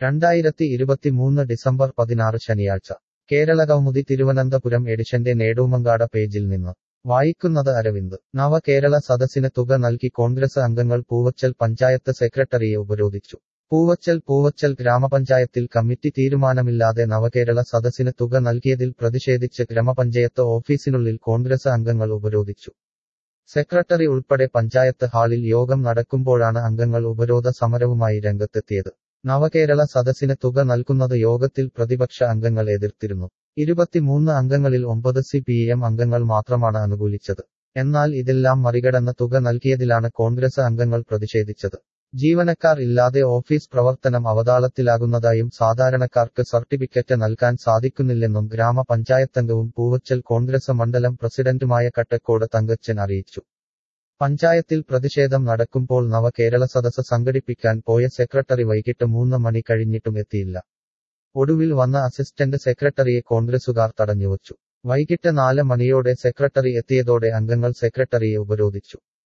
രണ്ടായിരത്തി ഇരുപത്തിമൂന്ന് ഡിസംബർ പതിനാറ് ശനിയാഴ്ച കേരളകൗമുദി തിരുവനന്തപുരം എഡിഷന്റെ നേടൂമങ്കാട പേജിൽ നിന്ന് വായിക്കുന്നത് അരവിന്ദ് നവകേരള സദസ്സിന് തുക നൽകി കോൺഗ്രസ് അംഗങ്ങൾ പൂവച്ചൽ പഞ്ചായത്ത് സെക്രട്ടറിയെ ഉപരോധിച്ചു പൂവച്ചൽ പൂവച്ചൽ ഗ്രാമപഞ്ചായത്തിൽ കമ്മിറ്റി തീരുമാനമില്ലാതെ നവകേരള സദസ്സിന് തുക നൽകിയതിൽ പ്രതിഷേധിച്ച് ഗ്രാമപഞ്ചായത്ത് ഓഫീസിനുള്ളിൽ കോൺഗ്രസ് അംഗങ്ങൾ ഉപരോധിച്ചു സെക്രട്ടറി ഉൾപ്പെടെ പഞ്ചായത്ത് ഹാളിൽ യോഗം നടക്കുമ്പോഴാണ് അംഗങ്ങൾ ഉപരോധ സമരവുമായി രംഗത്തെത്തിയത് നവകേരള സദസ്സിന് തുക നൽകുന്നത് യോഗത്തിൽ പ്രതിപക്ഷ അംഗങ്ങൾ എതിർത്തിരുന്നു ഇരുപത്തിമൂന്ന് അംഗങ്ങളിൽ ഒമ്പത് സി പി എം അംഗങ്ങൾ മാത്രമാണ് അനുകൂലിച്ചത് എന്നാൽ ഇതെല്ലാം മറികടന്ന തുക നൽകിയതിലാണ് കോൺഗ്രസ് അംഗങ്ങൾ പ്രതിഷേധിച്ചത് ജീവനക്കാർ ഇല്ലാതെ ഓഫീസ് പ്രവർത്തനം അവതാളത്തിലാകുന്നതായും സാധാരണക്കാർക്ക് സർട്ടിഫിക്കറ്റ് നൽകാൻ സാധിക്കുന്നില്ലെന്നും ഗ്രാമപഞ്ചായത്തംഗവും പൂവച്ചൽ കോൺഗ്രസ് മണ്ഡലം പ്രസിഡന്റുമായ കട്ടക്കോട് തങ്കച്ചൻ അറിയിച്ചു പഞ്ചായത്തിൽ പ്രതിഷേധം നടക്കുമ്പോൾ നവകേരള സദസ്സ് സംഘടിപ്പിക്കാൻ പോയ സെക്രട്ടറി വൈകിട്ട് മൂന്ന് മണി കഴിഞ്ഞിട്ടും എത്തിയില്ല ഒടുവിൽ വന്ന അസിസ്റ്റന്റ് സെക്രട്ടറിയെ കോൺഗ്രസുകാർ തടഞ്ഞുവച്ചു വൈകിട്ട് നാല് മണിയോടെ സെക്രട്ടറി എത്തിയതോടെ അംഗങ്ങൾ സെക്രട്ടറിയെ ഉപരോധിച്ചു